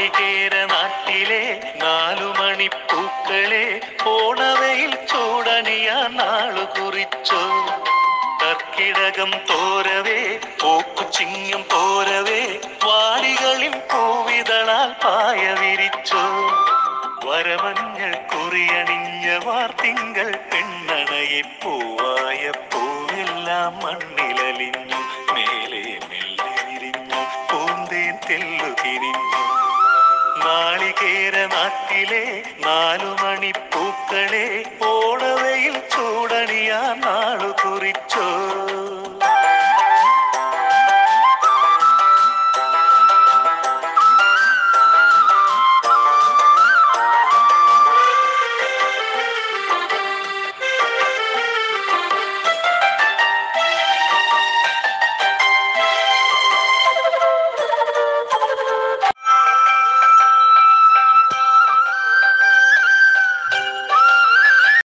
നാളികേര നാട്ടിലെ നാലു മണിപ്പൂക്കളെ ഓണവയിൽ ചൂടണിയാൻ നാളു കുറിച്ചു കർക്കിടകം തോരവേ പോക്കുചിങ്ങം പോരവേ വാടികളിൽ പൂവിതളാൽ പായ വിരിച്ചു വരമഞ്ഞൾ കുറിയണിഞ്ഞ വാർത്തിങ്കൾ പെണ്ണണയെ പൂവായ പൂവെല്ലാം മണ്ണിലലിഞ്ഞു മേലെ മെല്ലെ വിരിഞ്ഞു പൂന്തേൻ തെല്ലു തിരിഞ്ഞു നാളികേര നാട്ടിലെ നാലു മണിപ്പൂക്കളെ ഓടവയിൽ ചൂടണിയാ നാളു കുറിച്ചു